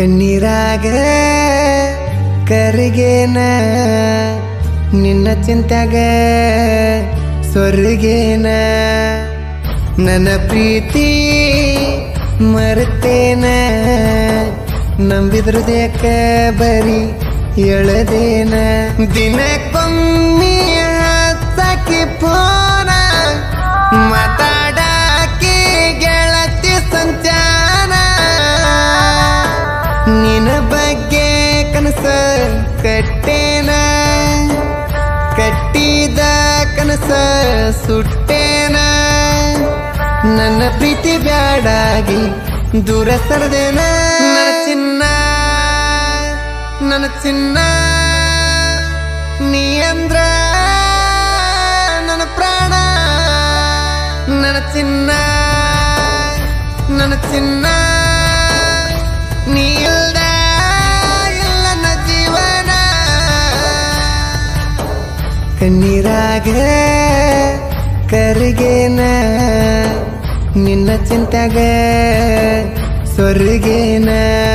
ಕಣ್ಣೀರಾಗ ಕರಿಗೇನ ನಿನ್ನ ಚಿಂತ್ಯಾಗ ಸ್ವರ್ಗೇನ ನನ್ನ ಪ್ರೀತಿ ಮರ್ತೇನ ನಂಬಿದ್ರ ದೇಕ ಬರಿ ಎಳದೇನ ದಿನಕ್ಕೊಮ್ಮೆ ಹತ್ತಕ್ಕೆ ಫೋನ ಮಾತಾಡಕ್ಕೆ ಗೆಳತಿ ಸಂಚಾನ ನಿನ್ನ ಬಗ್ಗೆ ಕನಸ ಕಟ್ಟೇನ ಕಟ್ಟಿದ ಕನಸ ಸುಟ್ಟೇನ ನನ್ನ ಪ್ರೀತಿ ಬ್ಯಾಡಾಗಿ ದೂರ ಸರದೇನ ನನ್ನ ಚಿನ್ನ ನನ್ನ ಚಿನ್ನ ನೀ ಅಂದ್ರ ನನ್ನ ಪ್ರಾಣ ನನ್ನ ಚಿನ್ನ ನನ್ನ ಚಿನ್ನ ನೀ ಇಲ್ದ ಇಲ್ಲ ನನ್ನ ಜೀವನ ಕಣ್ಣೀರಾಗ ಕರಿಗೇನ ನಿನ್ನ ಚಿಂತ್ಯಾಗ ಸ್ವರ್ಗೇನ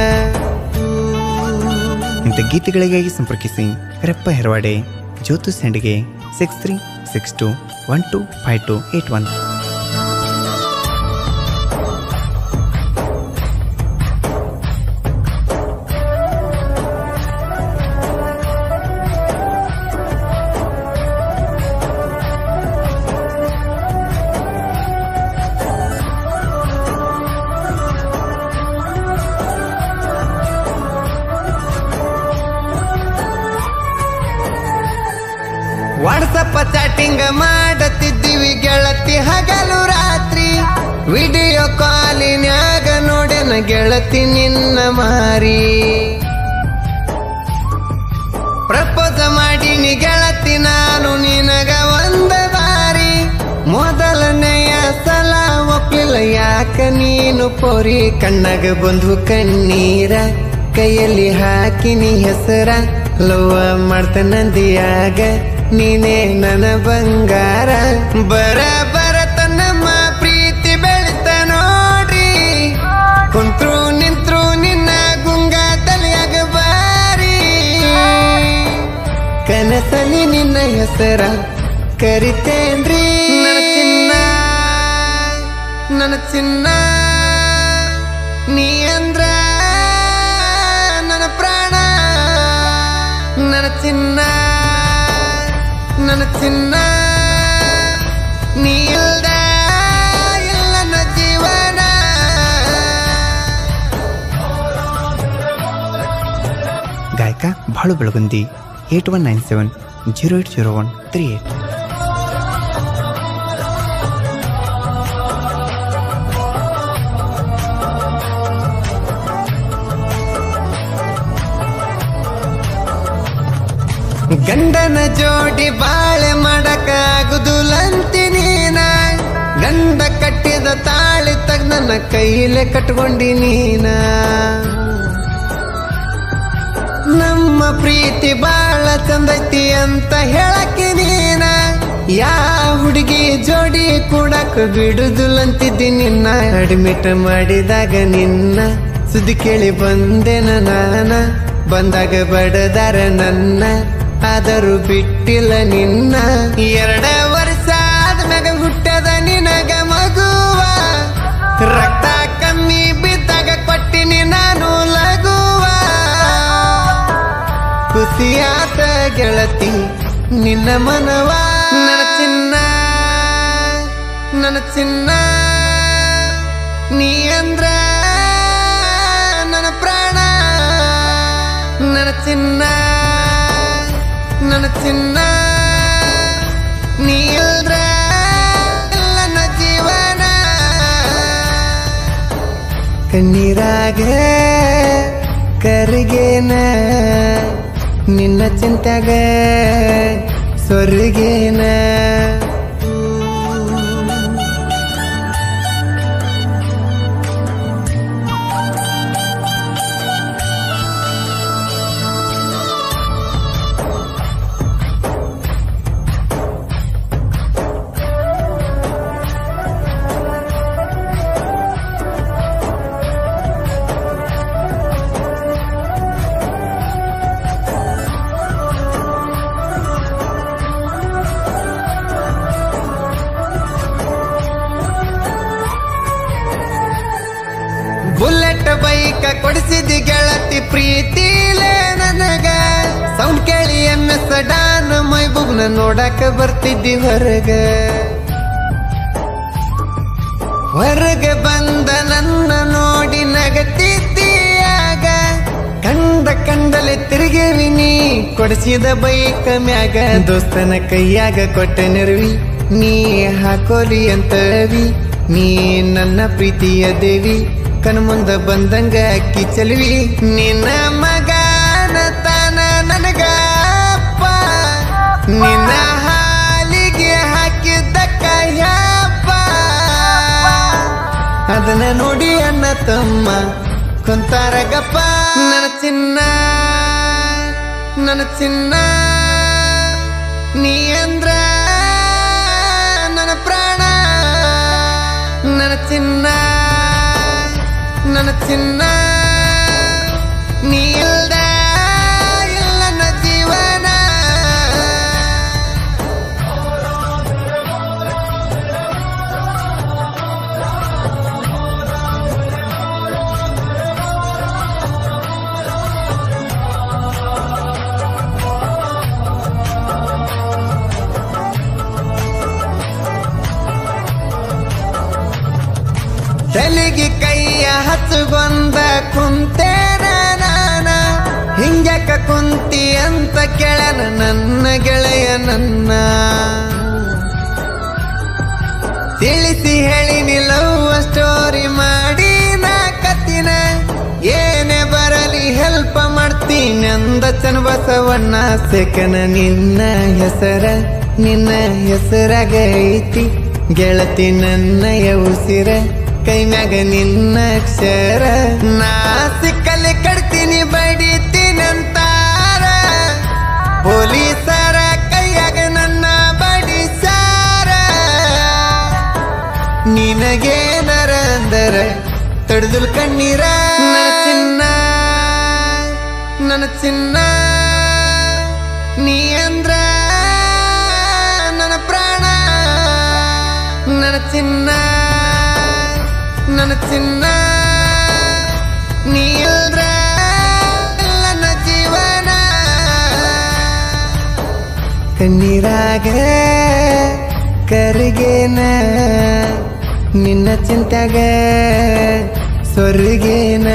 ಇಂಥ ಗೀತೆಗಳಿಗಾಗಿ ಸಂಪರ್ಕಿಸಿ ರಪ್ಪ ಹೆರವಾಡೆ ಜ್ಯೋತು ಸ್ಯಾಂಡಿಗೆ six three six two one two five two eight one WhatsApp chatting ಮಾಡತಿದ್ದೀವಿ ಗೆಳತಿ ಹಗಲು ರಾತ್ರಿ ವಿಡಿಯೋ ಕಾಲಿನ್ಯಾಗ ನೋಡೆನ ಗೆಳತಿ ನಿನ್ನ ಮಾರಿ ಪ್ರಪೋಸ ಮಾಡೀನಿ ಗೆಳತಿ ನಾನು ನಿನಗ ಒಂದ ಬಾರಿ ಮೊದಲನೆಯ ಸಲ ಒಪ್ಲಿಲ್ಲ ಯಾಕ ನೀನು ಪೋರಿ ಕಣ್ಣಾಗ ಬಂದು ಕಣ್ಣೀರ ಕೈಯಲ್ಲಿ ಹಾಕಿನಿ ಹೆಸರ ಲವ್ವ ಮಾಡ್ತನಂದಿಯಾಗ ನೀನೇ ನನ್ನ ಬಂಗಾರ ಬರ ಬರತ ನಮ್ಮ ಪ್ರೀತಿ ಬೆಳಿತ ನೋಡ್ರಿ ಕುಂತ್ರು ನಿಂತ್ರು ನಿನ್ನ ಗುಂಗ ತಲೆಯಾಗ ಬಾರಿ ಕನಸಲಿ ನಿನ್ನ ಹೆಸರ ಕರಿತೇನ್ರಿ ನನ್ನ ಚಿನ್ನ ನನ್ನ ಚಿನ್ನ ನೀ ಅಂದ್ರ ನನ್ನ ಪ್ರಾಣ ನನ್ನ ಚಿನ್ನ ನನ್ನ ಚಿನ್ನ ನೀ ಇಲ್ದ ಇಲ್ಲ ನನ್ನ ಜೀವನ ಗಾಯಕ Balu Belagundi eight one nine seven zero eight zero one three eight ಗಂಡನ ಜೋಡಿ ಬಾಳೆ ಮಾಡಕ್ಕಾಗುದುಲಂತಿ ನೀನ ಗಂಡ ಕಟ್ಟಿದ ತಾಳಿ ತಗ್ ನನ್ನ ಕೈಲೆ ಕಟ್ಕೊಂಡಿ ನೀನ ನಮ್ಮ ಪ್ರೀತಿ ಬಾಳ ಚಂದೈತಿ ಅಂತ ಹೇಳಕ್ಕೆ ನೀನ ಯಾ ಹುಡುಗಿ ಜೋಡಿ ಕೂಡಕ್ ಬಿಡುದುಲಂತಿದ್ದಿ ನಿನ್ನ ಅಡ್ಮಿಟ್ ಮಾಡಿದಾಗ ನಿನ್ನ ಸುದ್ದಿ ಕೇಳಿ ಬಂದೆನ ನಾನ ಬಂದಾಗ ಬಡದಾರ ನನ್ನ ಆದರೂ ಬಿಟ್ಟಿಲ್ಲ ನಿನ್ನ ಎರಡ ವರ್ಷ ಆದ್ಮ್ಯಾಗ ಹುಟ್ಟದ ನಿನಗ ಮಗುವ ರಕ್ತ ಕಮ್ಮಿ ಬಿದ್ದಾಗ ಕೊಟ್ಟಿನಿ ನಾನು ಲಗುವ ಖುಷಿಯಾತ ಗೆಳತಿ ನಿನ್ನ ಮನವ ನನ್ನ ಚಿನ್ನ ನನ್ನ ಚಿನ್ನ ನೀ ಅಂದ್ರ ನನ್ನ ಪ್ರಾಣ ನನ್ನ ಚಿನ್ನ ನನ್ನ ಚಿನ್ನ ನೀ ಇಲ್ದ್ರ ಇಲ್ಲ ನನ್ನ ಜೀವನ ಕಣ್ಣೀರಾಗ ಕರಿಗೇನ ನಿನ್ನ ಚಿಂತ್ಯಾಗ ಸ್ವರ್ಗೇನ ಬೈಕ ಕೊಡಿಸಿದಿ ಗೆಳತಿ ಪ್ರೀತಿಲೇ ನನಗ ಸೌಂಡ್ ಕೇಳಿ ಎಂ ಎಸ್ ಡಾನ್ ಮೈಬೂಬ್ನ ನೋಡಕ ಬರ್ತಿದ್ದಿ ಹೊರಗ ಹೊರಗ ಬಂದ ನನ್ನ ನೋಡಿ ನಗತಿದ್ದೀಯಾಗ ಕಂಡ ಕಂಡಲೆ ತಿರುಗೇವಿ ನೀ ಕೊಡಿಸಿದ ಬೈಕ ಮ್ಯಾಗ ದೋಸ್ತನ ಕೈಯಾಗ ಕೊಟ್ಟ ನೆರವಿ ನೀ ಹಾಕೋಲಿ ಅಂತವಿ ನೀ ನನ್ನ ಪ್ರೀತಿಯ ದೇವಿ ಕಣ್ಮುಂದ ಬಂದಂಗ ಅಕ್ಕಿ ಚಲವಿ ನಿನ್ನ ಮಗನ ತಾನ ನನಗ ಅಪ್ಪ ನಿನ್ನ ಹಾಲಿಗೆ ಹಾಕಿದ್ದ ಕೈಯಪ್ಪ ಅದನ್ನ ನೋಡಿ ಅಣ್ಣ ತಮ್ಮ ಕುಂತಾರ ಗಪ್ಪ ನನ್ನ ಚಿನ್ನ ನನ್ನ ಚಿನ್ನ ನೀ ಅಂದ್ರ ನನ್ನ ಪ್ರಾಣ ನನ್ನ ಚಿನ್ನ ನನ್ನ ಚಿನ್ನ ನೀ ಇಲ್ದ ಇಲ್ಲ ನನ್ನ ಜೀವನ ತಲೆಗೆ ಕೈಯ ಹಚ್ಚುಗೊಂದ ಕುಂತೇನ ನಾನ ಹಿಂಗ್ಯಾಕ ಕುಂತಿ ಅಂತ ಕೆಳನ ನನ್ನ ಗೆಳೆಯ ನನ್ನ ತಿಳಿಸಿ ಹೇಳಿ ನಿಲ್ಲವ ಸ್ಟೋರಿ ಮಾಡಿ ನಾ ಕತ್ತಿನ ಏನೇ ಬರಲಿ ಹೆಲ್ಪ್ ಮಾಡ್ತೀನಿ ಅಂದ ಚನ್ ಬಸವಣ್ಣ ಸೆಕನ ನಿನ್ನ ಹೆಸರ ನಿನ್ನ ಹೆಸರಾಗ ಐತಿ ಗೆಳತಿ ನನ್ನ ಉಸಿರ ಕೈ ಮ್ಯಾಗ ನಿನ್ನ ಅಕ್ಷರ ನಾ ಸಿಕ್ಕಲ್ಲಿ ಕಡ್ತೀನಿ ಬಡಿತೀನಂತಾರ ಪೊಲೀಸರ ಕೈಯಾಗ ನನ್ನ ಬಡಿಸಾರ ನಿನಗೇನರ ಅಂದರ ತಡೆದುಲ್ ಕಣ್ಣೀರ ನನ್ನ ಚಿನ್ನ ನನ್ನ ಚಿನ್ನ ನೀ ಅಂದ್ರ ನನ್ನ ಪ್ರಾಣ ನನ್ನ ಚಿನ್ನ ನನ್ನ ಚಿನ್ನ ನೀ ಇಲ್ದ್ರ ಇಲ್ಲ ನನ್ನ ಜೀವನ ಕಣ್ಣೀರಾಗ ಕರಿಗೇನ ನಿನ್ನ ಚಿಂತಾಗ ಸ್ವರ್ಗೇನ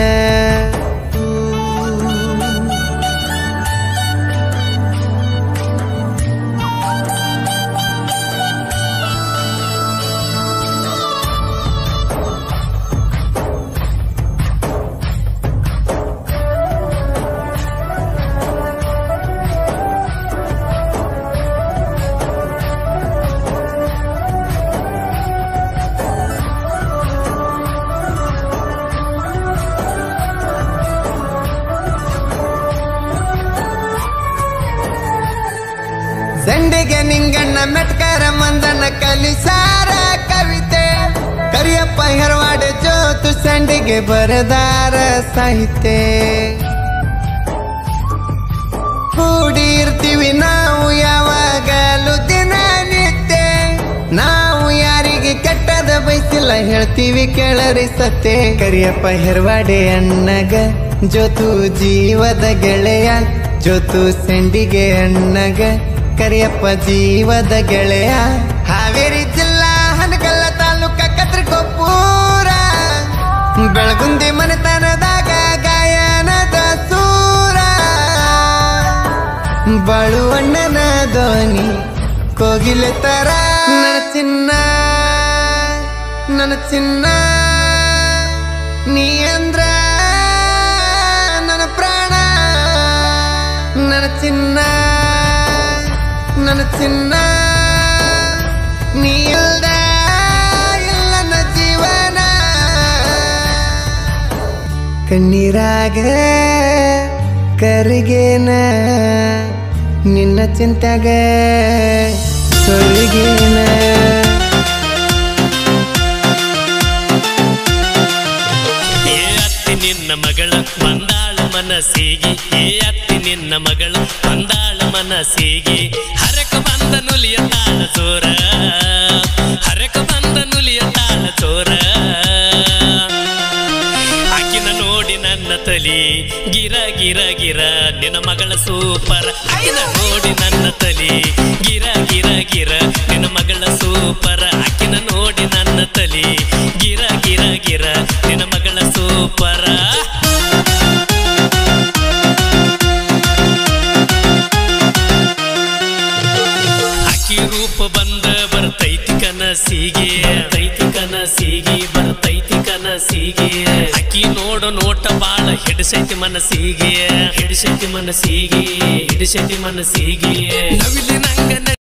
ಸಂಡಿಗೆ ನಿಂಗಣ್ಣ ಮೆಟ್ಕರ ಮಂದನ ಕಲಿಸಾರ ಕವಿತೆ ಕರಿಯಪ್ಪ ಹೆರವಾಡ ಜೋತು ಸಂಡಿಗೆ ಬರದಾರ ಸಾಹಿತ್ಯ ಕೂಡಿ ಇರ್ತೀವಿ ನಾವು ಯಾವಾಗಲೂ ದಿನ ನಿತ್ಯ ನಾವು ಯಾರಿಗೆ ಕೆಟ್ಟದ ಬಯಸಿಲ್ಲ ಹೇಳ್ತೀವಿ ಕೇಳರಿ ಸತ್ತೆ ಕರಿಯಪ್ಪ ಹೆರ್ವಾಡೆ ಅಣ್ಣಗ ಜೋತು ಜೀವದ ಗೆಳೆಯ ಜೋತು ಸೆಂಡಿಗೆ ಅಣ್ಣಗ ಕರಿಯಪ್ಪ ಜೀವದ ಗೆಳೆಯ ಹಾವೇರಿ ಜಿಲ್ಲಾ ಹನಗಲ್ಲ ತಾಲೂಕ ಕತ್ರಕೊಪ್ಪೂರ ಬೆಳಗುಂದಿ ಮನೆತನದಾಗ ಗಾಯನದ ಸೂರ ಬಾಳುವಣ್ಣನ ಧ್ವನಿ ಕೋಗಿಲೆ ತರ ನನ್ನ ಚಿನ್ನ ನನ್ನ ಚಿನ್ನ ನೀ ಅಂದ್ರ ನನ್ನ ಪ್ರಾಣ ನನ್ನ ಚಿನ್ನ ನನ್ನ ಚಿನ್ನ ನೀ ಇಲ್ದ ಇಲ್ಲ ನನ್ನ ಜೀವನ ಕಣ್ಣೀರಾಗ ಕರಿಗೇನ ನಿನ್ನ ಚಿಂತಾಗ ಸೊರಿಗೇನ ಏ ಅತ್ತಿ ನಿನ್ನ ಮಗಳ ಬಂದಾಳ ಮನಸ್ಸಿಗೆ ಏ ಅತ್ತಿ ನಿನ್ನ ಮಗಳ ಬಂದಾಳ ಮನಸ್ಸಿಗೆ ಹರಕ ಬಂದ ನುಲಿಯ ತಾಳ ಚೋರ ಹರಕ ಬಂದ ನುಲಿಯ ತಾಳ ಚೋರ ಆಕಿನ ನೋಡಿ ತಲಿ ಗಿರ ಗಿರ ಗಿರ ನಿನ್ನ ಮಗಳ ಸೂಪರ್ ಆಕಿನ ನೋಡಿ ನನ್ನ ತಲಿ ಗಿರ ಗಿರ ಗಿರ ನಿನ್ನ ಮಗಳ ಸೂಪರ್ ಆಕಿನ ನೋಡಿ ನನ್ನ ತಲಿ ಗಿರ ಗಿರ ಗಿರ ನಿನ್ನ ಮಗಳ ಸೂಪರ ಅಕ್ಕಿ ರೂಪ ಬಂದ ಬರ್ತೈತಿ ಕನಸಿಗೆ ತೈತಿ ಕನಸಿಗೆ ಬರ್ತೈತಿ ಕನಸಿಗೆ ಅಕ್ಕಿ ನೋಡು ನೋಟ ಬಾಳ ಹಿಡಿಸೈತಿ ಮನಸ್ಸಿಗೆ ಹಿಡಿಸೈತಿ ಮನಸ್ಸಿಗೆ ಹಿಡಿಸೈತಿ ಮನಸ್ಸಿಗೆ ನವಿಲಿ ನಂಗ